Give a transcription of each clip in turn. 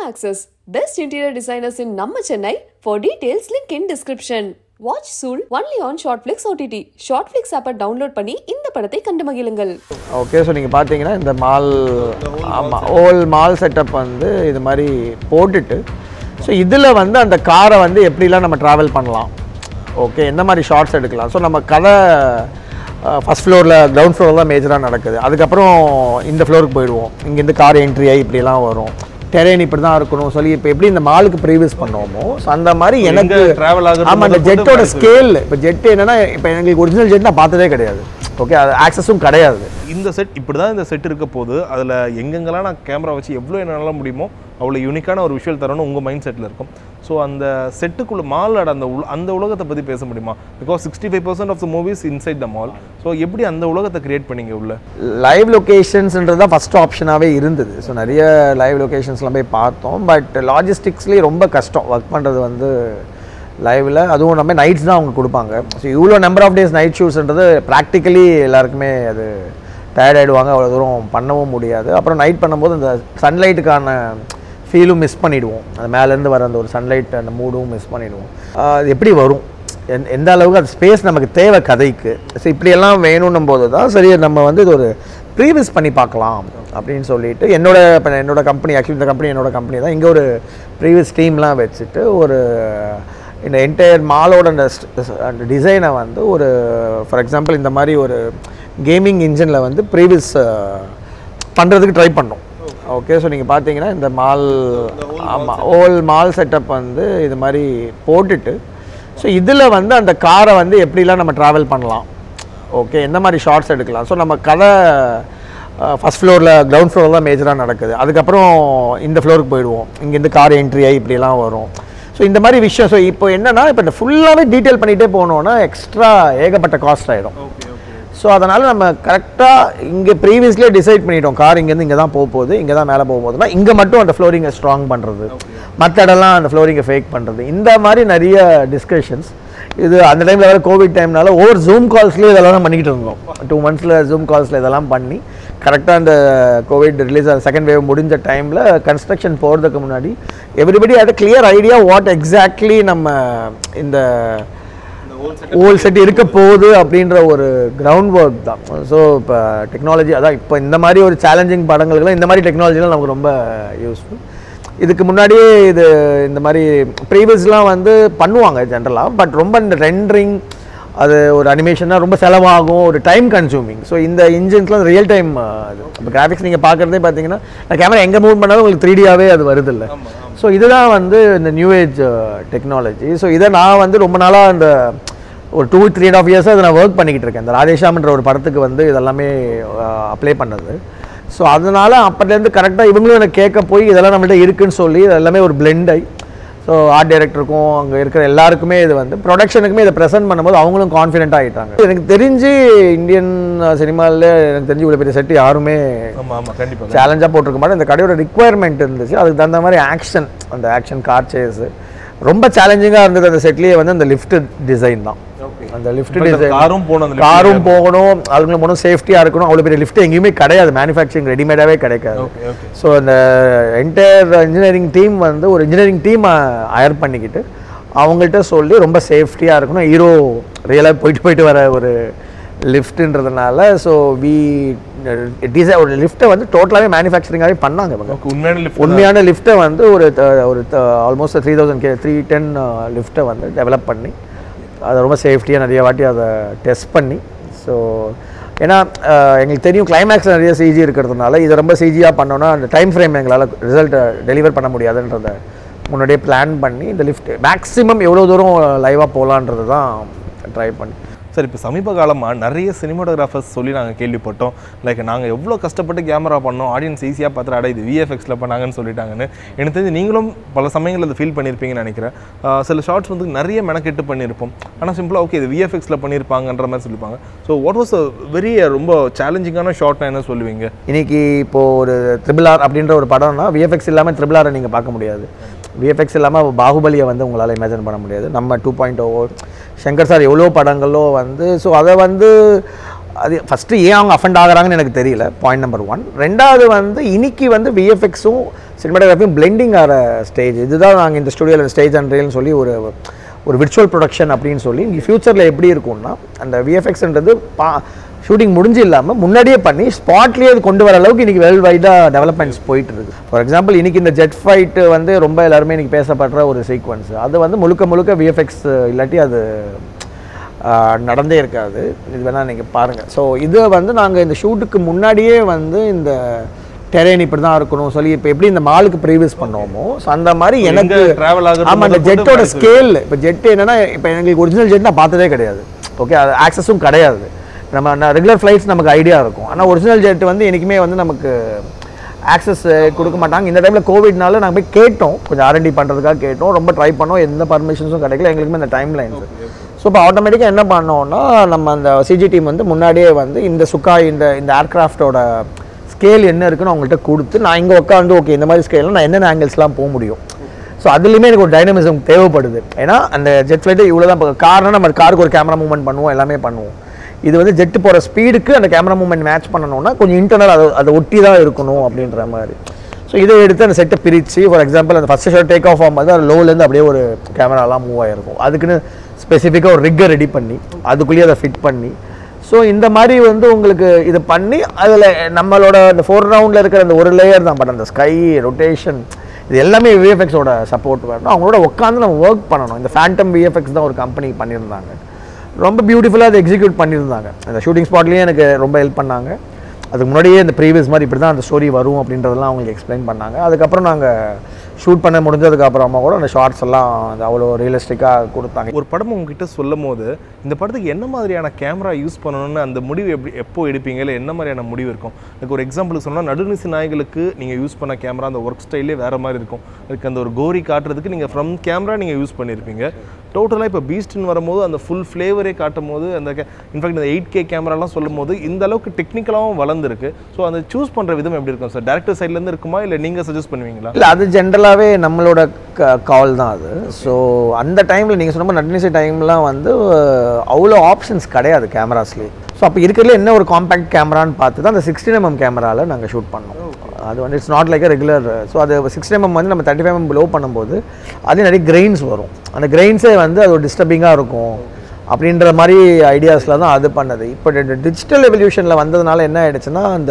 Climaxes, best interior designers in Namma Chennai. For details, link in description. Watch Soul only on Shortflix OTT. Shortflix ஆப்பை download பண்ணி இந்த படத்தை கண்டு மகிழுங்கள் okay so நீங்கள் பார்த்தீங்கன்னா இந்த மால் ஆமாம் ஓல் மால் செட்டப் வந்து இது மாதிரி போட்டுட்டு ஸோ இதில் வந்து அந்த காரை வந்து எப்படிலாம் நம்ம ட்ராவல் பண்ணலாம் ஓகே எந்த மாதிரி ஷார்ட்ஸ் எடுக்கலாம் ஸோ நம்ம கதை ஃபஸ்ட் ஃப்ளோரில் கிரவுண்ட் ஃப்ளோர் தான் மேஜராக நடக்குது அதுக்கப்புறம் இந்த ஃப்ளோருக்கு போயிடுவோம் இங்கேருந்து கார் என்ட்ரி ஆகி இப்படிலாம் வரும் டெரெயின் இப்படி தான் இருக்கணும் சொல்லி இப்போ எப்படி இந்த மாலுக்கு ப்ரீவியஸ் பண்ணுவோமோ ஸோ அந்த மாதிரி எனக்கு எங்க travel ஆகுறது ஆமாம் இந்த முதல் கொண்டு ஜெட்டோட price ஸ்கேல் இப்போ ஜெட் என்னன்னா இப்போ எங்களுக்கு ஒரிஜினல் ஜெட் நான் பார்த்ததே கிடையாது ஓகே அது ஆக்சஸும் கிடையாது இந்த செட் இப்படி தான் இந்த செட் இருக்க போது அதில் எங்கெங்கெல்லாம் நான் கேமரா வச்சு எவ்வளோ என்னெல்லாம் முடியுமோ அவ்வளோ யூனிக்கான ஒரு விஷுவல் தரணும் உங்கள் மைண்ட் செட்டில் இருக்கும் ஸோ அந்த செட்டுக்குள்ள மாலோட அந்த உல அந்த உலகத்தை பற்றி பேச முடியுமா because sixty five percent of the movies inside the mall so எப்படி அந்த உலகத்தை கிரியேட் பண்ணீங்க உள்ள லைவ் லொக்கேஷன்ஸ்ன்றது தான் ஃபஸ்ட் ஆப்ஷனாகவே இருந்தது ஸோ நிறைய லைவ் லொக்கேஷன்ஸ்லாம் போய் பார்த்தோம் பட் லாஜிஸ்டிக்ஸ்லேயே ரொம்ப கஷ்டம் ஒர்க் பண்ணுறது வந்து லைவில் அதுவும் நம்ம நைட்ஸ் தான் அவங்க கொடுப்பாங்க ஸோ இவ்வளோ நம்பர் ஆஃப் டேஸ் நைட் ஷூட்ஸ்ன்றது ப்ராக்டிக்கலி எல்லாருக்குமே அது டயர்ட் ஆகிடுவாங்க அவ்வளோ தூரம் பண்ணவும் முடியாது அப்புறம் நைட் பண்ணும்போது அந்த சன்லைட்டுக்கான ஃபீலும் மிஸ் பண்ணிடுவோம் அந்த மேலேருந்து வர அந்த ஒரு சன்லைட் அந்த மூடும் மிஸ் பண்ணிடுவோம் ஆஹ் அது எப்படி வரும் எந்த எந்த அளவுக்கு அது ஸ்பேஸ் நமக்கு தேவை கதைக்கு ஸோ இப்படியெல்லாம் வேணும்னும் போது தான் சரி நம்ம வந்து இது ஒரு ப்ரீவியஸ் பண்ணி பார்க்கலாம் அப்படின்னு சொல்லிட்டு என்னோட இப்போ என்னோட கம்பெனி ஆக்சுவலி இந்த கம்பெனி என்னோட கம்பெனி தான் இங்கே ஒரு ப்ரீவியஸ் டீம்லாம் வச்சுட்டு ஒரு இந்த என்டையர் மாலோட அந்த st- அந்த டிசைனை வந்து ஒரு ஃபார் எக்ஸாம்பிள் இந்த மாதிரி ஒரு கேமிங் இன்ஜினில் வந்து ப்ரீவியஸ் பண்ணுறதுக்கு ட்ரை பண்ணோம் ஓகே ஸோ நீங்கள் பார்த்தீங்கன்னா இந்த மால் ஆமாம் ஓல் மால் செட்டப் வந்து இது மாதிரி போட்டுட்டு ஸோ இதில் வந்து அந்த காரை வந்து எப்படிலாம் நம்ம ட்ராவல் பண்ணலாம் ஓகே எந்த மாதிரி ஷார்ட்ஸ் எடுக்கலாம் ஸோ நம்ம கதை ஃபஸ்ட் ஃப்ளோரில் கிரவுண்ட் ஃப்ளோர் தான் மேஜராக நடக்குது அதுக்கப்புறம் இந்த ஃப்ளோருக்கு போயிடுவோம் இங்கேருந்து கார் என்ட்ரி ஆகி இப்படிலாம் வரும் ஸோ இந்த மாதிரி விஷயம் ஸோ இப்போ என்னன்னா இப்போ இந்த ஃபுல்லாகவே டீட்டெயில் பண்ணிகிட்டே போனோன்னா எக்ஸ்ட்ரா ஏகப்பட்ட காஸ்ட் ஆகிடும் ஸோ அதனால் நம்ம கரெக்டாக இங்கே ப்ரீவியஸ்லேயே டிசைட் பண்ணிட்டோம் கார் இங்கேருந்து இங்கே தான் போக போகுது இங்கே தான் மேலே போக போகுதுன்னா இங்கே மட்டும் அந்த ஃப்ளோரிங்கை ஸ்ட்ராங் பண்ணுறது மற்ற இடம்லாம் அந்த ஃப்ளோரிங்கை ஃபேக் பண்ணுறது இந்த மாதிரி நிறைய டிஸ்கஷன்ஸ் இது அந்த டைமில் வேறு கோவிட் டைம்னால ஒவ்வொரு ஜூம் கால்ஸ்லேயே இதெல்லாம் பண்ணிக்கிட்டு இருந்தோம் டூ மந்த்ஸில் ஜூம் கால்ஸில் இதெல்லாம் பண்ணி கரெக்டாக அந்த கோவிட் ரிலீஸ் செகண்ட் வேவ் முடிஞ்ச டைமில் கன்ஸ்ட்ரக்ஷன் போகிறதுக்கு முன்னாடி எவ்ரிபடி அது கிளியர் ஐடியா வாட் எக்ஸாக்ட்லி நம்ம இந்த ஓல் செட் இருக்க போகுது அப்படின்ற ஒரு கிரவுண்ட் ஒர்க் தான் ஸோ இப்போ டெக்னாலஜி அதான் இப்போ இந்த மாதிரி ஒரு சேலஞ்சிங் படங்களுக்குலாம் இந்த மாதிரி டெக்னாலஜிலாம் நமக்கு ரொம்ப யூஸ்ஃபுல் இதுக்கு முன்னாடியே இது இந்த மாதிரி ப்ரீவியஸ்லாம் வந்து பண்ணுவாங்க ஜென்ரலாக பட் ரொம்ப இந்த ரெண்டரிங் அது ஒரு அனிமேஷனாக ரொம்ப செலவாகும் ஒரு டைம் கன்சூமிங் ஸோ இந்த இன்ஜின்ஸ்லாம் ரியல் டைம் இப்போ கிராஃபிக்ஸ் நீங்கள் பார்க்குறதே பார்த்தீங்கன்னா கேமரா எங்கே மூவ் பண்ணாலும் உங்களுக்கு த்ரீ டியாகவே அது வருது இல்லை ஸோ இதுதான் வந்து இந்த நியூ ஏஜ் டெக்னாலஜி ஸோ இதை நான் வந்து ரொம்ப நாளாக இந்த ஒரு டூ த்ரீ அண்ட் ஆஃப் இயர்ஸாக இதை நான் ஒர்க் பண்ணிக்கிட்டு இருக்கேன் இந்த ராதேஷாம்ன்ற ஒரு படத்துக்கு வந்து இதெல்லாமே அப்ளை பண்ணது ஸோ அதனால் அப்போலேருந்து கரெக்டாக இவங்களும் எனக்கு கேட்க போய் இதெல்லாம் நம்மள்ட்ட இருக்குன்னு சொல்லி இது எல்லாமே ஒரு blend ஆகி ஸோ ஆர்ட் டைரக்டருக்கும் அங்கே இருக்கிற எல்லாருக்குமே இது வந்து ப்ரொடக்ஷனுக்குமே இதை ப்ரெசென்ட் பண்ணும்போது அவங்களும் கான்ஃபிடென்ட் ஆகிட்டாங்க எனக்கு தெரிஞ்சு இந்தியன் சினிமாவில் எனக்கு தெரிஞ்சு இவ்வளோ பெரிய செட் யாருமே ஆமாம் ஆமாம் கண்டிப்பாக சேலஞ்சாக போட்டிருக்க மாட்டேன் இந்த கடையோட ரிக்குவயர்மெண்ட் இருந்துச்சு அதுக்கு தகுந்த மாதிரி ஆக்ஷன் அந்த ஆக்ஷன் கார் சேஸ் ரொம்ப சேலஞ்சிங்காக இருந்தது அந்த செட்லேயே வந்து அந்த லிஃப்ட் டிசைன் தான் அந்த லிஃப்ட் டிசைன் காரும் போகணும் அந்த காரும் போகணும் அதுங்களும் போகணும் சேஃப்டியாக இருக்கணும் அவ்வளோ பெரிய லிஃப்ட் எங்கேயுமே கிடையாது மேனுஃபேக்சரிங் ரெடிமேடாகவே கிடைக்காது ஓகே ஓகே ஸோ அந்த என்டையர் இன்ஜினியரிங் டீம் வந்து ஒரு இன்ஜினியரிங் டீம் ஹயர் பண்ணிக்கிட்டு அவங்கள்ட்ட சொல்லி ரொம்ப சேஃப்டியாக இருக்கணும் ஹீரோ ரியலாக போயிட்டு போயிட்டு வர ஒரு லிஃப்ட்டுன்றதுனால ஸோ வி டிசை ஒரு லிஃப்ட்டை வந்து டோட்டலாகவே மேனுஃபேக்சரிங்காகவே பண்ணாங்க இவங்க ஓகே உண்மையான லிஃப்ட் உண்மையான லிஃப்ட்டை வந்து ஒரு த- ஒரு almost three thousand K three ten லிஃப்ட்டை வந்து டெவலப் பண்ணி அதை ரொம்ப சேஃப்டியாக நிறைய வாட்டி அதை டெஸ்ட் பண்ணி ஸோ ஏன்னா அஹ், எங்களுக்கு தெரியும் கிளைமேக்ஸில் நிறைய சிஜி இருக்கிறதுனால இதை ரொம்ப சிஜியாக பண்ணோன்னா அந்த டைம் ஃப்ரேம் எங்களால் ரிசல்ட்டை டெலிவர் பண்ண முடியாதுன்றத முன்னாடியே பிளான் பண்ணி இந்த லிஃப்ட் மேக்ஸிமம் எவ்வளோ தூரம் லைவாக போகலான்றது தான் ட்ரை பண்ணி சார் இப்போ சமீப காலமாக நிறைய சினிமாட்டோகிராஃபர்ஸ் சொல்லி நாங்கள் கேள்விப்பட்டோம் லைக் நாங்கள் எவ்வளோ கஷ்டப்பட்டு கேமரா பண்ணோம் ஆடியன்ஸ் ஈஸியாக பார்த்துட்டு அட இது விஎஃப்எக்ஸில் பண்ணாங்கன்னு சொல்லிட்டாங்கன்னு எனக்கு தெரிஞ்சு நீங்களும் பல சமயங்களில் அதை ஃபீல் பண்ணியிருப்பீங்கன்னு நினைக்கிறேன் ஆஹ் சில ஷார்ட்ஸ் வந்து நிறைய மெனக்கெட்டு பண்ணியிருப்போம் ஆனால் சிம்பிளாக ஓகே இது விஎஃப்எக்ஸில் பண்ணியிருப்பாங்கன்ற மாதிரி சொல்லியிருப்பாங்க so what was a very ரொம்ப சேலஞ்சிங்கான ஷார்ட்னா என்ன சொல்லுவீங்க இன்னைக்கு இப்போது ஒரு ட்ரிபிள் ஆர் அப்படின்ற ஒரு படம்னா விஎஃப்எக்ஸ் இல்லாமல் ட்ரிபிள் ஆரை நீங்கள் பார்க்க முடியாது விஎஃப்எக்ஸ் இல்லாமல் பாகுபலியை வந்து உங்களால் இமேஜின் பண்ண முடியாது நம்ம two point O Shankar sir எவ்வளோ படங்களோ வந்து ஸோ அதை வந்து அது ஃபஸ்ட்டு ஏன் அவங்க அஃபெண்ட் ஆகுறாங்கன்னு எனக்கு தெரியல பாயிண்ட் நம்பர் ஒன் ரெண்டாவது வந்து இன்னைக்கு வந்து விஎஃப்எக்ஸும் சினிமாட்டோகிராஃபியும் பிளெண்டிங் ஆகிற ஸ்டேஜ் இதுதான் நாங்கள் இந்த ஸ்டுடியோவில் ஸ்டேஜ் அண்ட் ரீல்னு சொல்லி ஒரு ஒரு விர்ச்சுவல் ப்ரொடக்ஷன் அப்படின்னு சொல்லி இங்கே ஃப்யூச்சரில் எப்படி இருக்கும்னா அந்த விஎஃப்எக்ஸ்ன்றது பா ஷூட்டிங் முடிஞ்சு இல்லாமல் முன்னாடியே பண்ணி ஸ்பாட்லேயே அது கொண்டு வர அளவுக்கு இன்றைக்கி வேர்ல்டு வைடாக டெவலப்மெண்ட்ஸ் போயிட்டு இருக்கு ஃபார் எக்ஸாம்பிள் இன்றைக்கி இந்த ஜெட் ஃபைட்டு வந்து ரொம்ப எல்லாருமே இன்றைக்கி பேசப்படுற ஒரு சீக்வன்ஸ் அது வந்து முழுக்க முழுக்க விஎஃப்எக்ஸ் இல்லாட்டி அது ஆஹ், நடந்தே இருக்காது இது வேணால் நீங்கள் பாருங்கள் ஸோ இது வந்து நாங்கள் இந்த ஷூட்டுக்கு முன்னாடியே வந்து இந்த டெரேன் இப்படி தான் இருக்கணும் சொல்லி இப்போ எப்படி இந்த மாலுக்கு ப்ரீவியஸ் பண்ணோமோ ஸோ அந்த மாதிரி எனக்கு travel ஆகுறது ஆமாம் அந்த முதற்கொண்டு ஜெட்டோட வாய்ப்பு ஸ்கேல் இப்போ ஜெட் என்னன்னா இப்போ எங்களுக்கு ஒரிஜினல் ஜெட் நான் பார்த்ததே கிடையாது ஓகே அது ஆக்சஸும் கிடையாது நம்ம ரெகுலர் ஃப்ளைட்ஸ் நமக்கு ஐடியா இருக்கும் ஆனால் ஒரிஜினல் ஜெட் வந்து என்றைக்குமே வந்து நமக்கு ஆக்சஸ் கொடுக்க மாட்டாங்க இந்த டைமில் கோவிட்னால நாங்கள் போய் கேட்டோம் கொஞ்சம் ஆர்என்டி பண்ணுறதுக்காக கேட்டோம் ரொம்ப ட்ரை பண்ணோம் எந்த பர்மிஷன்ஸும் கிடைக்கல எங்களுக்குமே அந்த டைம் லைன்ஸ் ஸோ இப்போ ஆட்டோமேட்டிக்காக என்ன பண்ணோம்னா நம்ம அந்த சிஜி டீம் வந்து முன்னாடியே வந்து இந்த சுக்காய் இந்த இந்த ஏர்க்ராஃப்டோட ஸ்கேல் என்ன இருக்குன்னு அவங்கள்ட்ட கொடுத்து நான் இங்கே உட்காந்து ஓகே இந்த மாதிரி ஸ்கேலில் நான் என்னென்ன ஆங்கிள்ஸ்லாம் போக முடியும் ஸோ அதுலேயுமே எனக்கு ஒரு டைனமிசம் தேவைப்படுது ஏன்னா அந்த ஜெட் ஃப்ளைட்டு இவ்வளோ தான் கார்னா நம்ம காருக்கு ஒரு கேமரா மூவ்மெண்ட் பண்ணுவோம் எல்லாமே பண்ணுவோம் இது வந்து ஜெட் போகிற ஸ்பீடுக்கு அந்த கேமரா மூவ்மெண்ட் மேட்ச் பண்ணணும்னா கொஞ்சம் இன்டர்னல் அதை அதை ஒட்டி தான் இருக்கணும் அப்படின்ற மாதிரி ஸோ இதை எடுத்து அந்த செட்டை பிரித்து ஃபார் எக்ஸாம்பிள் அந்த ஃபஸ்ட் ஷாட் டேக் ஆஃப் ஆகும்போது அது லோலேருந்து அப்படியே ஒரு கேமராலாம் மூவ் ஆகிருக்கும் அதுக்குன்னு ஸ்பெசிஃபிக்காக ஒரு ரிக்கை ரெடி பண்ணி அதுக்குள்ளேயே அதை ஃபிட் பண்ணி ஸோ இந்த மாதிரி வந்து உங்களுக்கு இது பண்ணி அதில் நம்மளோட அந்த ஃபோர் ரவுண்டில் இருக்கிற அந்த ஒரு லேயர் தான் பட் அந்த ஸ்கை ரொட்டேஷன் இது எல்லாமே விஎஃப்எக்ஸோட சப்போர்ட் வேணும் அவங்களோட உட்காந்து நம்ம ஒர்க் பண்ணணும் இந்த ஃபேண்டம் விஎஃப்எக்ஸ் தான் ஒரு கம்பெனி பண்ணியிருந்தாங்க ரொம்ப பியூட்டிஃபுல்லாக அதை எக்ஸிக்யூட் பண்ணியிருந்தாங்க அந்த ஷூட்டிங் ஸ்பாட்லேயும் எனக்கு ரொம்ப ஹெல்ப் பண்ணாங்க அதுக்கு முன்னாடியே இந்த ப்ரீவியஸ் மாதிரி இப்படி தான் அந்த ஸ்டோரி வரும் அப்படின்றதெல்லாம் அவங்களுக்கு எக்ஸ்பிளைன் பண்ணாங்க அதுக்கப்புறம் நாங்கள் ஷூட் பண்ண முடிஞ்சதுக்கு அப்புறமா கூட அந்த ஷார்ட்ஸ் எல்லாம் அது அவ்வளோ ரியலிஸ்டிக்காக கொடுத்தாங்க ஒரு படம் உங்ககிட்ட சொல்லும் போது இந்த படத்துக்கு என்ன மாதிரியான கேமரா யூஸ் பண்ணணும்னு அந்த முடிவு எப்படி எப்போ எடுப்பீங்க இல்லை என்ன மாதிரியான முடிவு இருக்கும் எனக்கு ஒரு எக்ஸாம்பிளுக்கு சொன்னால் நடுநிசி நாய்களுக்கு நீங்கள் யூஸ் பண்ண கேமரா அந்த ஒர்க் ஸ்டைலே வேறு மாதிரி இருக்கும் அதுக்கு அந்த ஒரு கோரி காட்டுறதுக்கு நீங்கள் ஃப்ரம் கேமரா நீங்கள் யூஸ் பண்ணியிருப்பீங்க டோட்டலாக இப்போ பீஸ்ட்னு வரும்போது அந்த ஃபுல் ஃப்ளேவரே காட்டும் போது அந்த இன்ஃபேக்ட் இந்த எயிட் கே கேமராலாம் சொல்லும் போது இந்த அளவுக்கு டெக்னிக்கலாகவும் வளர்ந்துருக்கு ஸோ அந்த சூஸ் பண்ணுற விதம் எப்படி இருக்கும் சார் டேரக்டர் சைட்லேருந்து இருக்குமா இல்லை நீங்கள் சஜஸ்ட் பண்ணுவீங்களா இல்லை அது ஜென்ரலாகவே நம்மளோட கால் தான் அது ஸோ அந்த டைமில் நீங்கள் சொன்ன மாதிரி நட்னிசை டைம்லாம் வந்து அஹ், அவ்வளோ ஆப்ஷன்ஸ் கிடையாது கேமராஸ்லேயே ஸோ அப்போ இருக்கிறதுல என்ன ஒரு காம்பேக்ட் கேமரான்னு பார்த்து தான் அந்த சிக்ஸ்டீன் எம்எம் கேமராவில் நாங்கள் ஷூட் பண்ணோம் அது வந்து it's not like regular so அது சிக்ஸ்டீன் எம்எம் வந்து நம்ம தேர்ட்டி ஃபைவ் எம்எம் ப்ளோ பண்ணும்போது அது நிறைய கிரெயின்ஸ் வரும் அந்த கிரெயின்ஸே வந்து அது ஒரு டிஸ்டர்பிங்காக இருக்கும் அப்படின்ற மாதிரி ஐடியாஸில் தான் அது பண்ணது இப்போ டிஜிட்டல் எவல்யூஷனில் வந்ததுனால என்ன ஆயிடுச்சுன்னா அந்த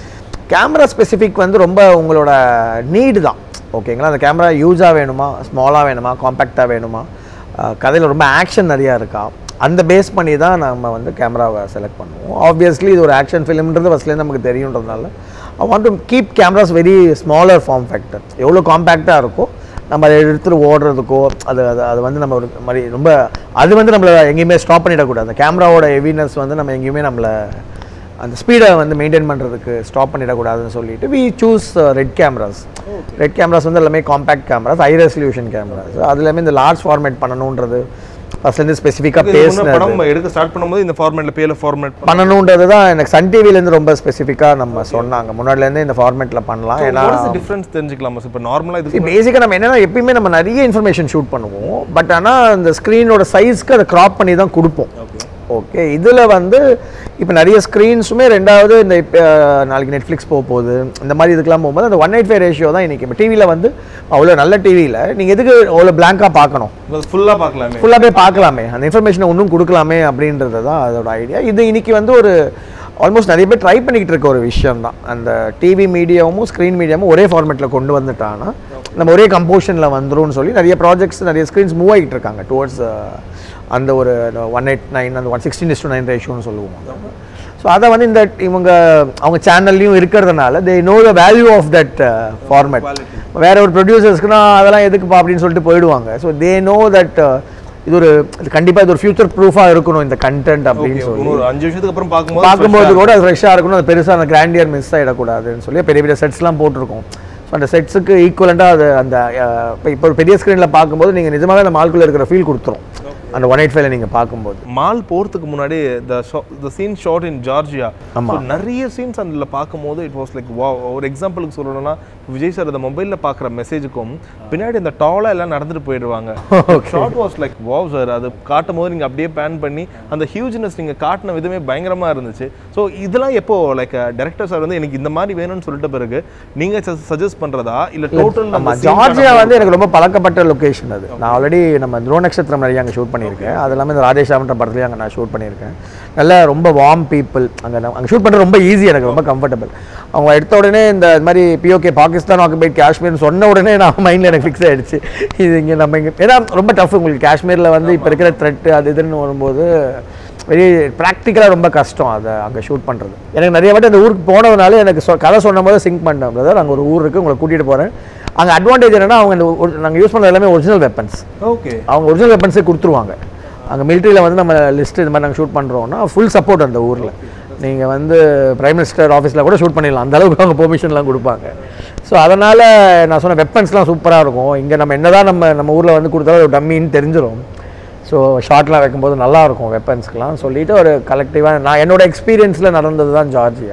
கேமரா ஸ்பெசிஃபிக் வந்து ரொம்ப உங்களோட நீடு தான் ஓகேங்களா அந்த கேமரா யூஸாக வேணுமா ஸ்மாலாக வேணுமா காம்பேக்டாக வேணுமா கதையில் ரொம்ப ஆக்ஷன் நிறையா இருக்கா அந்த பேஸ் பண்ணி தான் நம்ம வந்து கேமராவை செலக்ட் பண்ணுவோம் ஆப்வியஸ்லி இது ஒரு ஆக்ஷன் ஃபிலிம்ன்றது ஃபஸ்ட்லேருந்து நமக்கு தெரியுன்றதுனால I want to keep cameras very smaller form factor எவ்வளோ காம்பேக்டாக இருக்கோ நம்ம அதை எடுத்துட்டு ஓடுறதுக்கோ அது அது அது வந்து நம்ம ஒரு மாதிரி ரொம்ப அது வந்து நம்மளை எங்கேயுமே ஸ்டாப் பண்ணிடக்கூடாது அந்த கேமராவோட ஹெவினஸ் வந்து நம்ம எங்கேயுமே நம்மளை அந்த ஸ்பீடை வந்து மெயின்டைன் பண்ணுறதுக்கு ஸ்டாப் பண்ணிடக்கூடாதுன்னு சொல்லிட்டு we choose red cameras red cameras வந்து எல்லாமே compact cameras high resolution cameras அது எல்லாமே இந்த லார்ஜ் ஃபார்மேட் பண்ணணுன்றது ஃபர்ஸ்ட்லேருந்து ஸ்பெசிஃபிக்காக இதுக்கு முன்ன பேசினது படம் எடுக்க ஸ்டார்ட் பண்ணும்போது இந்த ஃபார்மேட்டில் பேல ஃபார்மேட் பண்ணணுன்றது தான் எனக்கு சன் டிவிலேருந்து ரொம்ப ஸ்பெசிஃபிக்காக நம்ம சொன்னாங்க முன்னாடிலேருந்து இந்த ஃபார்மேட்டில் பண்ணலாம் ஏன்னா டிஃபரன்ஸ் தெரிஞ்சுக்கலாமா சார் இப்போ நார்மலாக இது பேசிக்காக நம்ம என்னன்னா எப்பயுமே நம்ம நிறைய இன்ஃபர்மேஷன் ஷூட் பண்ணுவோம் பட் ஆனால் அந்த ஸ்க்ரீனோட சைஸ்க்கு அதை க்ராப் பண்ணி தான் கொடுப்போம் ஓகே இதில் வந்து இப்போ நிறைய ஸ்க்ரீன்ஸுமே ரெண்டாவது இந்த இப்போ நாளைக்கு நெட்ஃப்ளிக்ஸ் போக போகுது இந்த மாதிரி இதுக்கெல்லாம் போகும்போது அந்த ஒன் எயிட் ஃபைவ் ரேஷியோ தான் இன்றைக்கி இப்போ டிவியில் வந்து அவ்வளோ நல்ல டிவியில் நீங்கள் எதுக்கு அவ்வளோ பிளாங்காக பார்க்கணும் ஃபுல்லாக பார்க்கலாமே ஃபுல்லாக போய் பார்க்கலாமே அந்த இன்ஃபர்மேஷனை ஒன்றும் கொடுக்கலாமே அப்படின்றது தான் அதோட ஐடியா இது இன்னைக்கு வந்து ஒரு ஆல்மோஸ்ட் நிறைய பேர் ட்ரை பண்ணிக்கிட்டு இருக்க ஒரு விஷயம் தான் அந்த டிவி மீடியாவும் ஸ்க்ரீன் மீடியாவும் ஒரே ஃபார்மேட்டில் கொண்டு வந்துட்டாங்கன்னா நம்ம ஒரே கம்போஷனில் வந்துரும்னு சொல்லி நிறைய ப்ராஜெக்ட்ஸ் நிறைய ஸ்க்ரீன்ஸ் மூவ் ஆகிட்டு இருக்காங்க டுவர்ட்ஸ் அந்த ஒரு ஒன் எயிட் நைன் அந்த ஒன் சிக்ஸ்டீன் இஸ் நைன் ரேஷியோன்னு சொல்லுவோம் ஸோ அதை வந்து இந்த இவங்க அவங்க சேனல்லையும் இருக்கிறதுனால they know the value of that format வேற ஒரு ப்ரொடியூசர்ஸ்க்குனா அதெல்லாம் எதுக்குப்பா அப்படின்னு சொல்லிட்டு போயிடுவாங்க ஸோ தே நோ தட் இது ஒரு கண்டிப்பாக இது ஒரு ஃபியூச்சர் ப்ரூஃபாக இருக்கணும் இந்த கண்டென்ட் அப்படின்னு சொல்லி இன்னொரு அஞ்சு வருஷத்துக்கு அப்புறம் பார்க்கும்போது பார்க்கும்போது கூட அது ஃப்ரெஷ்ஷாக இருக்கணும் அது பெருசாக அந்த கிராண்டியர் மிஸ் ஆகிடக்கூடாதுன்னு சொல்லி பெரிய பெரிய செட்ஸ்லாம் போட்டிருக்கோம் ஸோ அந்த செட்ஸுக்கு ஈக்குவலண்ட்டாக அது அந்த அஹ், இப்போ இப்போ ஒரு பெரிய ஸ்க்ரீனில் பார்க்கும்போது நீங்கள் நிஜமாவே அந்த மால்குள்ளே இருக்கிற ஃபீல் கொடுத்துரும் அந்த ஒன் எயிட் ஃபைவ்ல நீங்கள் பார்க்கும்போது மால் போகிறதுக்கு முன்னாடி the the scene shot in Georgia ஆமா. So, நிறைய சீன்ஸ் அதில் பார்க்கும்போது இட் வாஸ் லைக் வா ஒரு எக்ஸாம்பிளுக்கு சொல்லணும்னா விஜய் சார் அந்த மொபைலில் பார்க்குற மெசேஜுக்கும் பின்னாடி இந்த டாலாக எல்லாம் நடந்துட்டு போயிடுவாங்க shot was like wow sir அது காட்டும் போது நீங்கள் அப்படியே பேன் பண்ணி அந்த ஹியூஜ்னஸ் நீங்கள் காட்டின விதமே பயங்கரமாக இருந்துச்சு ஸோ இதெல்லாம் எப்போ லைக் டேரக்டர் சார் வந்து எனக்கு இந்த மாதிரி வேணும்னு சொல்லிட்ட பிறகு நீங்கள் சஜஸ்ட் பண்ணுறதா இல்லை டோட்டல் ஆமா ஜார்ஜியா வந்து எனக்கு ரொம்ப பழக்கப்பட்ட லொகேஷன் அது நான் ஆல்ரெடி நம்ம துருவ நட்சத்திரம் நிறைய அங்கே ஷூட் பண்ணியிருக்கேன் அது எல்லாமே இந்த ராஜேஷாமன்ற படத்துலேயும் அங்கே நான் ஷூட் பண்ணியிருக்கேன் நல்ல ரொம்ப வார்ம் பீப்புள் அங்கே அங்கே ஷூட் பண்ணுறது ரொம்ப ஈஸி எனக்கு ரொம்ப கம்ஃபர்டபுள் அவங்க எடுத்த உடனே இந்த மாதிரி பிஓகே பாகிஸ்தான் ஆக்குபைட் காஷ்மீர்னு சொன்ன உடனே நான் மைண்டில் எனக்கு ஃபிக்ஸ் ஆயிடுச்சு இது இங்கே நம்ம இங்கே ஏன்னா ரொம்ப டஃப் உங்களுக்கு காஷ்மீரில் வந்து இப்போ இருக்கிற த்ரெட்டு அது இதுன்னு வரும்போது வெரி ப்ராக்டிக்கலாக ரொம்ப கஷ்டம் அதை அங்கே ஷூட் பண்ணுறது எனக்கு நிறைய வாட்டி அந்த ஊருக்கு போனதுனால எனக்கு சொ கதை சொன்ன போது சிங்க் பண்ணேன் பிரதர் அங்கே ஒரு ஊர் இருக்குது உங்களை கூட்டிகிட்டு போகிறேன் அங்கே அட்வான்டேஜ் என்னன்னா அவங்க நாங்கள் யூஸ் பண்ணுறது எல்லாமே ஒரிஜினல் வெப்பன்ஸ் ஓகே அவங்க ஒரிஜினல் வெப்பன்ஸே கொடுத்துருவாங்க அங்கே மிலிட்ரியில் வந்து நம்ம லிஸ்ட் இது மாதிரி நாங்கள் ஷூட் பண்ணுறோம்னா ஃபுல் சப்போர்ட் அந்த ஊரில் நீங்கள் வந்து பிரைம் மினிஸ்டர் ஆஃபீஸில் கூட ஷூட் பண்ணிடலாம் அந்த அளவுக்கு அவங்க பெர்மிஷன்லாம் கொடுப்பாங்க ஸோ அதனால் நான் சொன்ன வெப்பன்ஸ்லாம் சூப்பராக இருக்கும் இங்கே நம்ம என்னதான் நம்ம நம்ம ஊரில் வந்து கொடுத்தாலும் ஒரு டம்மின்னு தெரிஞ்சிடும் ஸோ ஷார்ட்லாம் வைக்கும்போது நல்லா இருக்கும் வெப்பன்ஸ்க்கெலாம் சொல்லிட்டு ஒரு கலெக்டிவாக நான் என்னோட எக்ஸ்பீரியன்ஸில் நடந்தது தான் ஜார்ஜியா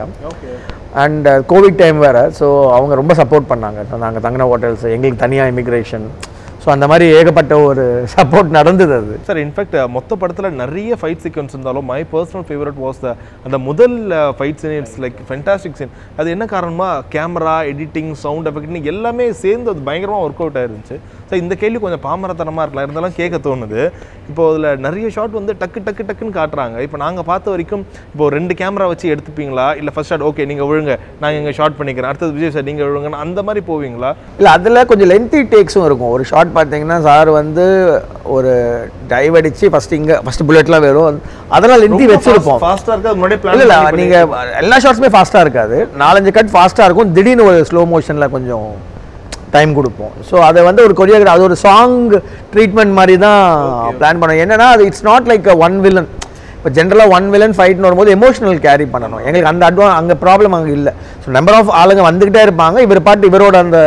அண்ட் கோவிட் டைம் வேறு ஸோ அவங்க ரொம்ப சப்போர்ட் பண்ணாங்க நாங்கள் தங்கின ஹோட்டல்ஸ் எங்களுக்கு தனியாக இமிக்ரேஷன் ஸோ அந்த மாதிரி ஏகப்பட்ட ஒரு சப்போர்ட் நடந்தது அது சார் இன்ஃபேக்ட் மொத்த படத்தில் நிறைய ஃபைட் சீக்வன்ஸ் இருந்தாலும் my personal favourite was the அந்த முதல் fight scene it's like fantastic scene அது என்ன காரணமா கேமரா எடிட்டிங் சவுண்ட் எஃபெக்ட்னு எல்லாமே சேர்ந்து அது பயங்கரமாக ஒர்க் அவுட் ஆயிருந்துச்சு ஸோ இந்த கேள்வி கொஞ்சம் பாமரத்தனமாக இருக்கலாம் இருந்தாலும் கேட்க தோணுது இப்போ அதில் நிறைய ஷாட் வந்து டக்கு டக்கு டக்குன்னு காட்டுறாங்க இப்போ நாங்கள் பார்த்த வரைக்கும் இப்போ ரெண்டு கேமரா வச்சு எடுத்துப்பீங்களா இல்லை ஃபர்ஸ்ட் ஷாட் ஓகே நீங்கள் விழுங்க நாங்கள் இங்கே ஷாட் பண்ணிக்கிறேன் அடுத்தது விஜய் சார் நீங்கள் விழுங்கன்னு அந்த மாதிரி போவீங்களா இல்லை அதில் கொஞ்சம் லென்த்தி டேக்ஸும் இருக்கும் ஒரு ஷாட் பார்த்தீங்கன்னா சார் வந்து ஒரு டைவ் அடிச்சு ஃபர்ஸ்ட் இங்கே ஃபர்ஸ்ட் புல்லட்லாம் வரும் அதெல்லாம் லென்த்தி வச்சிருப்போம் ஃபாஸ்ட்டாக இருக்கு அது முன்னாடியே இல்லை இல்லை பிளான் நீங்கள் எல்லா ஷாட்ஸுமே ஃபாஸ்ட்டாக இருக்காது நாலஞ்சு கட் ஃபாஸ்ட்டாக இருக்கும் திடீர்னு ஒரு ஸ்லோ மோஷனில் கொஞ்சம் டைம் கொடுப்போம் ஸோ அதை வந்து ஒரு கொரியோகிராஃப் அது ஒரு சாங் ட்ரீட்மெண்ட் மாதிரி தான் பிளான் பண்ணோம் என்னன்னா அது it's not like one villain இப்போ ஜென்ரலாக ஒன் வில்லன் ஃபைட்னு வரும்போது எமோஷனல் கேரி பண்ணணும் எங்களுக்கு அந்த அட்வா அங்கே ப்ராப்ளம் அங்கே இல்லை ஸோ நம்பர் ஆஃப் ஆளுங்க வந்துக்கிட்டே இருப்பாங்க இவர் பாட்டு இவரோட அந்த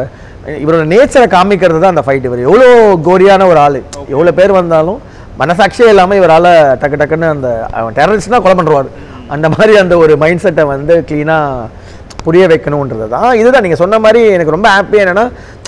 இவரோட நேச்சரை காமிக்கிறது தான் அந்த ஃபைட் இவர் எவ்வளோ கோரியான ஒரு ஆள் எவ்வளோ பேர் வந்தாலும் மனசாட்சியே இல்லாமல் இவரால் டக்கு டக்குன்னு அந்த அவன் டெரரிஸ்ட்னா கொலை பண்ணுவார் அந்த மாதிரி அந்த ஒரு மைண்ட் செட்டை வந்து க்ளீனாக புரிய வைக்கணுன்றது தான் இதுதான் நீங்கள் சொன்ன மாதிரி எனக்கு ரொம்ப ஹாப்பி என்னென்னா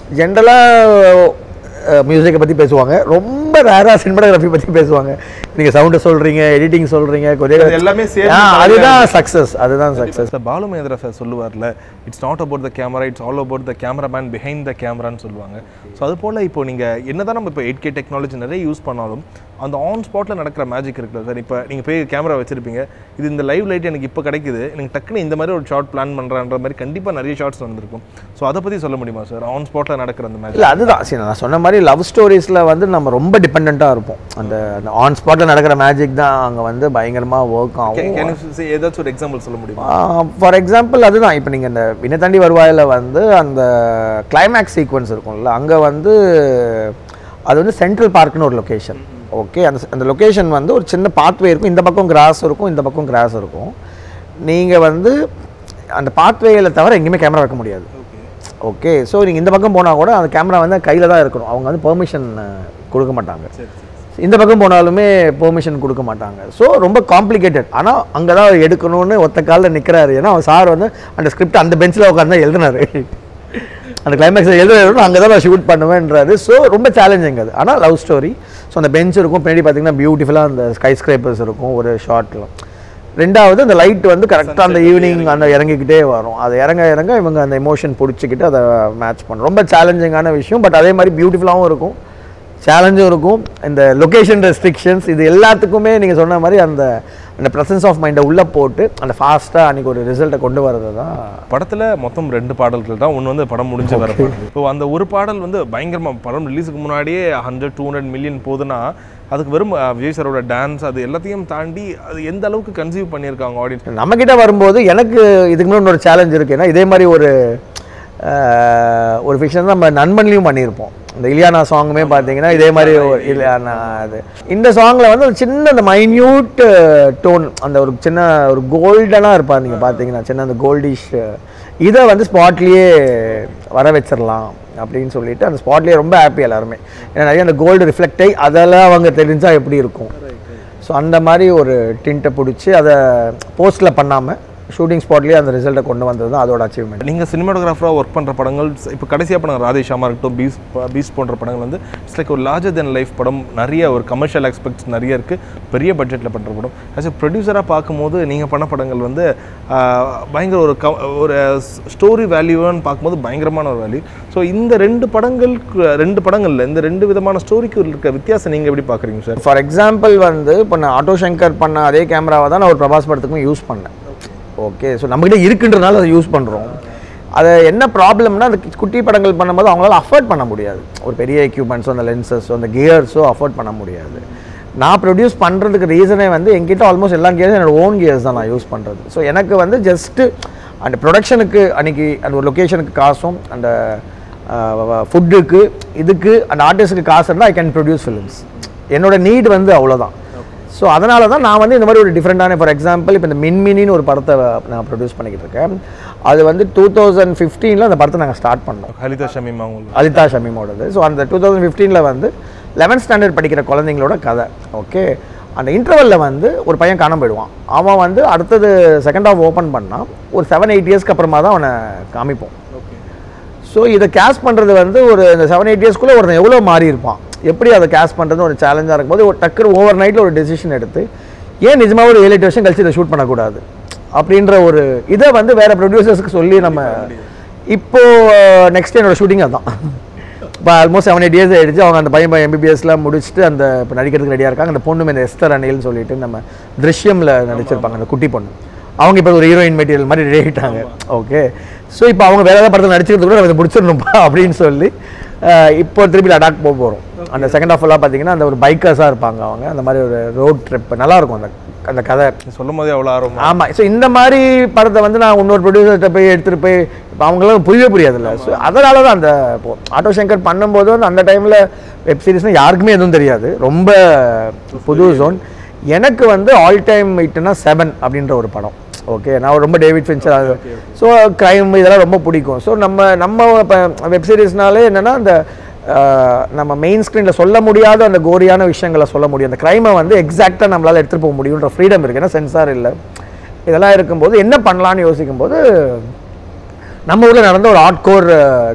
ஜென்ரலாக மியூசிக்கை பற்றி பேசுவாங்க ரொம்ப ரேராக சினிமாட்டோகிராஃபி பற்றி பேசுவாங்க நீங்கள் சவுண்டை சொல்கிறீங்க எடிட்டிங் சொல்கிறீங்க அது எல்லாமே சேர்ந்து அதுதான் சக்ஸஸ் அதுதான் success sir Balu Mahendra sir சொல்லுவார்ல it's not about the camera it's all about the cameraman behind the கேமரான்னு சொல்லுவாங்க ஸோ அது போல் இப்போ நீங்கள் என்னதான் நம்ம இப்போ எயிட் கே டெக்னாலஜி நிறைய யூஸ் பண்ணாலும் அந்த ஆன் ஸ்பாட்டில் நடக்கிற மேஜிக் இருக்குல்ல சார் இப்போ நீங்கள் போய் கேமரா வச்சிருப்பீங்க இது இந்த லைவ் லைட் எனக்கு இப்போ கிடைக்குது எனக்கு டக்குன்னு இந்த மாதிரி ஒரு ஷார்ட் பிளான் பண்ணுறன்ற மாதிரி கண்டிப்பாக நிறைய ஷார்ட்ஸ் வந்திருக்கும் ஸோ அதை பற்றி சொல்ல முடியுமா சார் ஆன் ஸ்பாட்டில் நடக்கிற அந்த மேஜிக் இல்லை அதுதான் சரி நான் சொன்ன மாதிரி லவ் ஸ்டோரிஸில் வந்து நம்ம ரொம்ப டிபெண்ட்டாக இருப்போம் அந்த அந்த ஆன் ஸ்பாட்டில் நடக்கிற மேஜிக் தான் அங்கே வந்து பயங்கரமாக ஒர்க் ஆகும் கேன் ஏதாச்சும் ஒரு எக்ஸாம்பிள் சொல்ல முடியுமா ஃபார் எக்ஸாம்பிள் அதுதான் இப்போ நீங்கள் இந்த வினை தாண்டி வருவாயில் வந்து அந்த கிளைமேக்ஸ் சீக்வன்ஸ் இருக்கும்ல அங்கே வந்து அது வந்து சென்ட்ரல் பார்க்னு ஒரு லொக்கேஷன் ஓகே அந்த அந்த லொக்கேஷன் வந்து ஒரு சின்ன பாத்வே இருக்கும் இந்த பக்கம் கிராஸ் இருக்கும் இந்த பக்கம் கிராஸ் இருக்கும் நீங்கள் வந்து அந்த பாத்வேயில் தவிர எங்கேயுமே கேமரா வைக்க முடியாது ஓகே ஸோ நீங்கள் இந்த பக்கம் போனால் கூட அந்த கேமரா வந்து கையில் தான் இருக்கணும் அவங்க வந்து பெர்மிஷன் கொடுக்க மாட்டாங்க இந்த பக்கம் போனாலுமே பெர்மிஷன் கொடுக்க மாட்டாங்க ஸோ ரொம்ப காம்ப்ளிகேட்டட் ஆனால் அங்கே தான் எடுக்கணும்னு ஒத்த காலில் நிற்கிறாரு ஏன்னா அவர் சார் வந்து அந்த ஸ்கிரிப்ட் அந்த பெஞ்சில் உட்காந்து தான் எழுதினாரு அந்த கிளைமேக்ஸில் எழுதுறது அங்கே தான் நான் ஷூட் பண்ணுவேன்றாரு ஸோ ரொம்ப சேலஞ்சிங் அது ஆனால் லவ் ஸ்டோரி ஸோ அந்த பெஞ்ச் இருக்கும் பின்னாடி பார்த்தீங்கன்னா பியூட்டிஃபுல்லாக அந்த ஸ்கை ஸ்கிரேப்பர்ஸ் இருக்கும் ஒரு ஷார்ட்டில் ரெண்டாவது அந்த லைட் வந்து கரெக்டாக அந்த ஈவினிங் அந்த இறங்கிக்கிட்டே வரும் அது இறங்க இறங்க இவங்க அந்த எமோஷன் பிடிச்சிக்கிட்டு அதை மேட்ச் பண்ணும் ரொம்ப சேலஞ்சிங்கான விஷயம் பட் அதே மாதிரி பியூட்டிஃபுல்லாகவும் இருக்கும் சேலஞ்சும் இருக்கும் இந்த லொகேஷன் ரெஸ்ட்ரிக்ஷன்ஸ் இது எல்லாத்துக்குமே நீங்கள் சொன்ன மாதிரி அந்த அந்த ப்ரெசன்ஸ் ஆஃப் மைண்டை உள்ளே போட்டு அந்த ஃபாஸ்ட்டாக அன்றைக்கி ஒரு ரிசல்ட்டை கொண்டு வரது தான் படத்துல மொத்தம் ரெண்டு பாடல்கள் தான் ஒன்று வந்து படம் முடிஞ்சு வர பாடல் இப்போ அந்த ஒரு பாடல் வந்து பயங்கரமா படம் ரிலீஸுக்கு முன்னாடியே ஹண்ட்ரட் டூ ஹண்ட்ரட் மில்லியன் போகுதுன்னா அதுக்கு வெறும் அஹ், விஜய் சாரோட டான்ஸ் அது எல்லாத்தையும் தாண்டி அது எந்த அளவுக்கு கன்சீவ் பண்ணியிருக்காங்க ஆடியன்ஸ் நம்மக்கிட்ட வரும்போது எனக்கு இதுக்கு முன்னாடி ஒரு சேலஞ்ச் இருக்கு ஏன்னா இதே மாதிரி ஒரு ஆஹ், ஒரு ஃபிக்ஷன் நம்ம நண்பன்லையும் பண்ணியிருப்போம் இந்த இலியானா சாங்குமே பார்த்தீங்கன்னா இதே மாதிரி ஒரு இலியானா அது இந்த சாங்கில் வந்து ஒரு சின்ன அந்த மைன்யூட் டோன் அந்த ஒரு சின்ன ஒரு கோல்டனாக இருப்பார் நீங்கள் பார்த்தீங்கன்னா சின்ன அந்த கோல்டிஷ் இதை வந்து ஸ்பாட்லேயே வர வச்சிடலாம் அப்படின்னு சொல்லிட்டு அந்த ஸ்பாட்லேயே ரொம்ப ஹாப்பி எல்லாருமே ஏன்னா நிறைய அந்த கோல்டு ரிஃப்ளெக்ட் ஆகி அதெல்லாம் அவங்க தெரிஞ்சால் எப்படி இருக்கும் ஸோ அந்த மாதிரி ஒரு டிண்ட்டை பிடிச்சி அதை போஸ்ட்டில் பண்ணாமல் ஷூட்டிங் ஸ்பாட்லேயே அந்த ரிசல்ட்டை கொண்டு வந்தது தான் அதோட அச்சீவ்மெண்ட் நீங்கள் சினிமாட்டோகிராஃபராக ஒர்க் பண்ணுற படங்கள் இப்போ கடைசியாக படம் ராதேஷாமா இருக்கட்டும் பீஸ் பீஸ் போன்ற படங்கள் வந்து இட்ஸ் லைக் ஒரு லார்ஜர் தென் லைஃப் படம் நிறைய ஒரு கமர்ஷியல் எக்ஸ்பெக்ட்ஸ் நிறைய இருக்குது பெரிய பட்ஜெட்டில் பண்ணுற படம் ஆஸ் எ ப்ரொடியூசராக பார்க்கும்போது நீங்கள் பண்ண படங்கள் வந்து ஆஹ், பயங்கர ஒரு க ஒரு ஸ்டோரி வேல்யூன்னு பார்க்கும்போது பயங்கரமான ஒரு வேல்யூ ஸோ இந்த ரெண்டு படங்களுக்கு ரெண்டு படங்கள்ல இந்த ரெண்டு விதமான ஸ்டோரிக்கு இருக்க வித்தியாசம் நீங்கள் எப்படி பார்க்குறீங்க சார் ஃபார் எக்ஸாம்பிள் வந்து இப்போ நான் ஆட்டோ சங்கர் பண்ண அதே கேமராவை தான் நான் ஒரு பிரபாஸ் படத்துக்கும் யூஸ் பண்ணேன் ஓகே ஸோ நம்மகிட்ட இருக்குன்றனால அதை யூஸ் பண்ணுறோம் அது என்ன ப்ராப்ளம்னா அந்த குட்டி படங்கள் பண்ணும்போது அவங்களால அஃபோர்ட் பண்ண முடியாது ஒரு பெரிய எக்யூப்மெண்ட்ஸோ அந்த லென்சஸோ அந்த கியர்ஸோ அஃபோர்ட் பண்ண முடியாது நான் ப்ரொடியூஸ் பண்ணுறதுக்கு ரீசனே வந்து என்கிட்ட ஆல்மோஸ்ட் எல்லா கியர்ஸும் என்னோட ஓன் கியர்ஸ் தான் நான் யூஸ் பண்ணுறது ஸோ எனக்கு வந்து ஜஸ்ட்டு அந்த ப்ரொடக்ஷனுக்கு அன்னைக்கு அந்த ஒரு லொக்கேஷனுக்கு காசும் அந்த ஃபுட்டுக்கு இதுக்கு அந்த ஆர்டிஸ்ட்டுக்கு காசு இருந்தால் ஐ கேன் ப்ரொடியூஸ் ஃபிலிம்ஸ் என்னோட நீட் வந்து அவ்வளோதான் ஸோ அதனால தான் நான் வந்து இந்த மாதிரி ஒரு டிஃப்ரெண்ட்டான ஃபார் எக்ஸாம்பிள் இப்போ இந்த மின்மினின்னு ஒரு படத்தை நான் ப்ரொடியூஸ் பண்ணிக்கிட்டு இருக்கேன் அது வந்து டூ தௌசண்ட் ஃபிஃப்டீனில் அந்த படத்தை நாங்கள் ஸ்டார்ட் பண்ணோம் ஹலிதா ஷமீமா உங்களுக்கு அலிதா ஷமீமோடது ஸோ அந்த டூ தௌசண்ட் ஃபிஃப்டீனில் வந்து லெவன்த் ஸ்டாண்டர்ட் படிக்கிற குழந்தைங்களோட கதை ஓகே அந்த இன்டர்வலில் வந்து ஒரு பையன் காணாம போயிடுவான் அவன் வந்து அடுத்தது செகண்ட் ஆஃப் ஓப்பன் பண்ணால் ஒரு செவன் எயிட் இயர்ஸ்க்கு அப்புறமா தான் அவனை காமிப்போம் ஸோ இதை கேஷ் பண்ணுறது வந்து ஒரு இந்த செவன் எயிட் இயர்ஸ்க்குள்ளே ஒருத்தன் எவ்வளோ மாறி இருப்பான் எப்படி அதை கேஷ் பண்ணுறது ஒரு சேலஞ்சாக இருக்கும்போது ஒரு டக்குனு ஓவர் நைட்டில் ஒரு டெசிஷன் எடுத்து ஏன் நிஜமாக ஒரு ஏழு எட்டு வருஷம் கழிச்சு இதை ஷூட் பண்ணக்கூடாது அப்படின்ற ஒரு இதை வந்து வேறு ப்ரொடியூசர்ஸ்க்கு சொல்லி நம்ம இப்போ நெக்ஸ்ட் என்னோட ஷூட்டிங் அதான் இப்போ ஆல்மோஸ்ட் செவன் எயிட் இயர்ஸ் ஆயிடுச்சு அவங்க அந்த பையன் பையன் எம்பிபிஎஸ்லாம் முடிச்சுட்டு அந்த இப்போ நடிக்கிறதுக்கு ரெடியாக இருக்காங்க அந்த பொண்ணு இந்த எஸ்தர் அணில்னு சொல்லிட்டு நம்ம திருஷ்யமில் நடிச்சிருப்பாங்க அந்த குட்டி பொண்ணு அவங்க இப்போ ஒரு ஹீரோயின் மெட்டீரியல் மாதிரி ரெடி ஆகிட்டாங்க ஓகே ஸோ இப்போ அவங்க வேற ஏதாவது படத்தில் நடிச்சிக்கிறது கூட நம்ம இதை முடிச்சிடணும்ப்பா அப்படின்னு சொல்லி அஹ், இப்போ திருப்பி லடாக் போக போகிறோம் அந்த செகண்ட் ஆஃப் எல்லாம் பார்த்தீங்கன்னா அந்த ஒரு பைக்கர்ஸாக இருப்பாங்க அவங்க அந்த மாதிரி ஒரு ரோட் ட்ரிப் நல்லா இருக்கும் அந்த அந்த கதை சொல்லும் போதே அவ்வளோ ஆர்வம் ஆமாம் ஸோ இந்த மாதிரி படத்தை வந்து நான் இன்னொரு ப்ரொடியூசர்கிட்ட போய் எடுத்துகிட்டு போய் இப்போ அவங்களாம் புரியவே புரியாதுல்ல ஸோ அதனால தான் அந்த இப்போ ஆட்டோ சங்கர் பண்ணும்போது வந்து அந்த டைமில் வெப் சீரிஸ்னால் யாருக்குமே எதுவும் தெரியாது ரொம்ப புது ஜோன் எனக்கு வந்து ஆல் டைம் இட்டுனா செவன் அப்படின்ற ஒரு படம் ஓகே நான் ரொம்ப டேவிட் ஃபின்ச்சர் ஸோ க்ரைம் இதெல்லாம் ரொம்ப பிடிக்கும் ஸோ நம்ம நம்ம இப்போ வெப் சீரிஸ்னாலே என்னென்னா அந்த ஆஹ், நம்ம மெயின் ஸ்க்ரீனில் சொல்ல முடியாத அந்த கோரியான விஷயங்களை சொல்ல முடியும் அந்த க்ரைமை வந்து எக்ஸாக்டாக நம்மளால் எடுத்துகிட்டு போக முடியுன்ற ஃப்ரீடம் இருக்குது ஏன்னா சென்சார் இல்லை இதெல்லாம் இருக்கும்போது என்ன பண்ணலான்னு யோசிக்கும்போது நம்ம ஊரில் நடந்த ஒரு ஆட் கோர்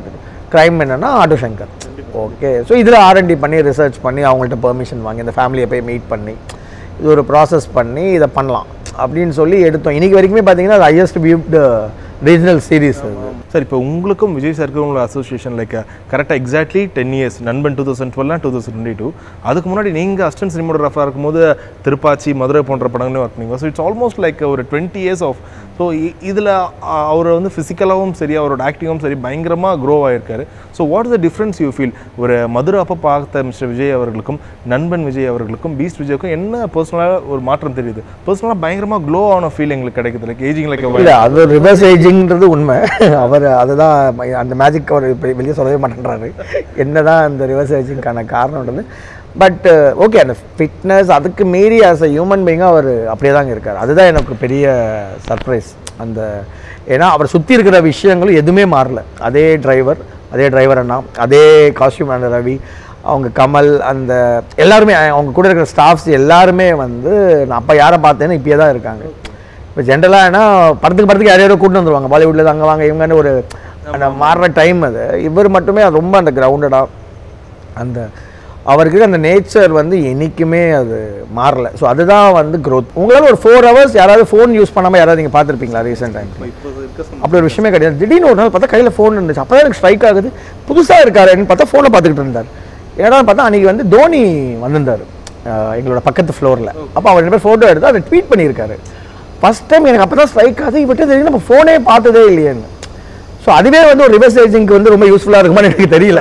க்ரைம் என்னன்னா ஆட்டோ சங்கர் ஓகே ஸோ இதில் ஆர்என்டி பண்ணி ரிசர்ச் பண்ணி அவங்கள்ட்ட பெர்மிஷன் வாங்கி இந்த ஃபேமிலியை போய் மீட் பண்ணி இது ஒரு ப்ராசஸ் பண்ணி இதை பண்ணலாம் அப்படின்னு சொல்லி எடுத்தோம் இன்னைக்கு வரைக்குமே பார்த்தீங்கன்னா அது ஹையஸ்ட் வியூப்டு ரீஜனல் சீரீஸ் அது சார் இப்போ உங்களுக்கும் விஜய் சாருக்கும் உங்களோட அசோசியேஷன் லைக் கரெக்டாக exactly ten years Nanban two thousand டுவெல்லாம் டூ தௌசண்ட் டுவெண்ட்டி டூ அதுக்கு முன்னாடி நீங்கள் அசிஸ்டன்ட் சினிமோகிராஃபராக இருக்கும்போது திருப்பாச்சி மதுரை போன்ற படங்களையும் ஒர்க் பண்ணீங்க ஸோ இட்ஸ் ஆல்மோஸ்ட் லைக் ஒரு டுவெண்ட்டி இயர்ஸ் ஆஃப் ஸோ இதில் அவர் வந்து ஃபிசிக்கலாகவும் சரி அவரோட ஆக்டிங்கும் சரி பயங்கரமாக க்ரோ ஆகிருக்காரு so what is the difference you feel ஒரு மதுரை அப்போ பார்த்த மிஸ்டர் விஜய் அவர்களுக்கும் நண்பன் விஜய் அவர்களுக்கும் பீஸ்ட் விஜய்க்கும் என்ன பர்சனலாக ஒரு மாற்றம் தெரியுது பர்சனலாக பயங்கரமாக க்ளோ ஆன ஃபீல் எங்களுக்கு கிடைக்குது லைக் ஏஜிங் லைக் இல்லை அது ரிவர்ஸ் ஏஜிங்ன்றது உண்மை அவர் அதுதான் ம- அந்த மேஜிக் அவர் இப்போ வெளியே சொல்லவே மாட்டேன்றாரு என்னதான் அந்த ரிவர்ஸ் ஏஜிங்க்கான காரணம்ன்றது பட் ஓகே அந்த ஃபிட்னஸ் அதுக்கு மீறி ஆஸ் அ ஹியூமன் பீயிங்காக அவர் அப்படியே தாங்க இருக்கார் அதுதான் எனக்கு பெரிய சர்ப்ரைஸ் அந்த ஏன்னா அவர் சுற்றி இருக்கிற விஷயங்களும் எதுவுமே மாறல அதே டிரைவர் அதே டிரைவர் அண்ணா அதே காஸ்டியூம் அந்த ரவி அவங்க கமல் அந்த எல்லாருமே அவங்க கூட இருக்கிற ஸ்டாஃப்ஸ் எல்லாருமே வந்து நான் அப்போ யாரை பார்த்தேன்னு இப்பயே தான் இருக்காங்க இப்போ ஜென்ரலாக ஏன்னா படத்துக்கு படத்துக்கு யாரையோ கூட்டு வந்துருவாங்க பாலிவுட்ல அங்கே வாங்க இவங்கன்னு ஒரு அந்த மாறுற டைம் அது இவர் மட்டுமே ரொம்ப அந்த கிரவுண்டடாக அந்த அவருக்கு அந்த நேச்சர் வந்து என்னைக்குமே அது மாறல ஸோ அதுதான் வந்து growth உங்களால் ஒரு ஃபோர் ஹவர்ஸ் யாராவது ஃபோன் யூஸ் பண்ணாமல் யாராவது நீங்கள் பார்த்துருப்பீங்களா ரீசெண்ட் டைம் அப்படி ஒரு விஷயமே கிடையாது திடீர்னு ஒரு நாள் பார்த்தா கையில் ஃபோன் இருந்துச்சு அப்போ எனக்கு ஸ்ட்ரைக் ஆகுது புதுசாக இருக்காருன்னு பார்த்தா ஃபோனை பார்த்துக்கிட்டு இருந்தார் ஏன்னா பார்த்தா அன்றைக்கி வந்து தோனி வந்திருந்தார் அஹ் எங்களோட பக்கத்து ஃப்ளோரில் அப்போ அவர் ரெண்டு பேர் ஃபோட்டோ எடுத்து அதை ட்வீட் பண்ணியிருக்காரு ஃபர்ஸ்ட் டைம் எனக்கு அப்போ தான் ஸ்ட்ரைக் ஆகுது இவர்கிட்ட தெரியும் நம்ம ஃபோனே பார்த்ததே இல்லையேன்னு ஸோ அதுவே வந்து ஒரு ரிவர்ஸ் ஏஜிங்க்கு வந்து ரொம்ப யூஸ்ஃபுல்லாக இருக்குமான்னு எனக்கு தெரியல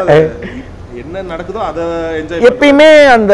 என்ன நடக்குதோ அதை என்ஜாய் எப்பயுமே அந்த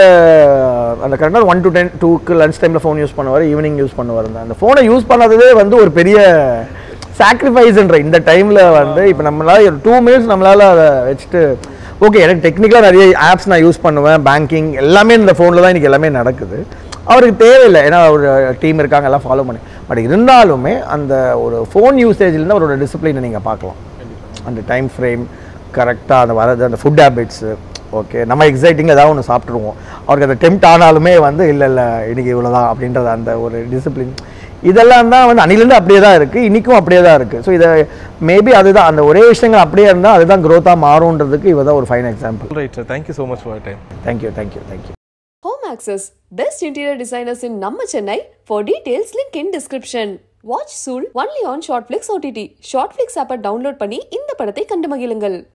அந்த கரெக்டாக ஒன் டு டென் டூக்கு லஞ்ச் டைமில் ஃபோன் யூஸ் பண்ணுவார் ஈவினிங் யூஸ் பண்ணுவார் அந்த ஃபோனை யூஸ் பண்ணாததே வந்து ஒரு பெரிய சாக்ரிஃபைஸ்ன்ற இந்த டைமில் வந்து இப்போ நம்மளால ஒரு டூ மினிட்ஸ் நம்மளால அதை வச்சுட்டு ஓகே எனக்கு டெக்னிக்கலாக நிறைய ஆப்ஸ் நான் யூஸ் பண்ணுவேன் பேங்கிங் எல்லாமே இந்த ஃபோனில் தான் இன்றைக்கி எல்லாமே நடக்குது அவருக்கு தேவையில்லை ஏன்னா ஒரு டீம் இருக்காங்க எல்லாம் ஃபாலோ பண்ணி பட் இருந்தாலுமே அந்த ஒரு ஃபோன் யூசேஜ்லேருந்து அவரோட டிசிப்ளினை நீங்கள் பார்க்கலாம் அந்த டைம் ஃப்ரேம் கரெக்டாக அந்த வரது அந்த ஃபுட் ஹேபிட்ஸு ஓகே நம்ம எக்ஸைட்டிங் ஏதாவது ஒன்று சாப்பிட்ருவோம் அவருக்கு அந்த டெம்ட் ஆனாலுமே வந்து இல்லை இல்லை இன்னைக்கு இவ்வளோதான் அப்படின்றது அந்த ஒரு டிசிப்ளின் இதெல்லாம் தான் வந்து அன்னிலேருந்து அப்படியே தான் இருக்குது இன்றைக்கும் அப்படியே தான் இருக்குது ஸோ இதை மேபி அதுதான் அந்த ஒரே விஷயங்கள் அப்படியே இருந்தால் அதுதான் க்ரோத்தாக மாறுன்றதுக்கு இவ தான் ஒரு fine example right sir thank you so much for time thank you thank you thank you Home Access, best interior designers in Namma Chennai. For details, link in description. Watch Sool only on Shortflix OTT. Shortflix app download பண்ணி இந்த படத்தை கண்டு மகிழுங்கள்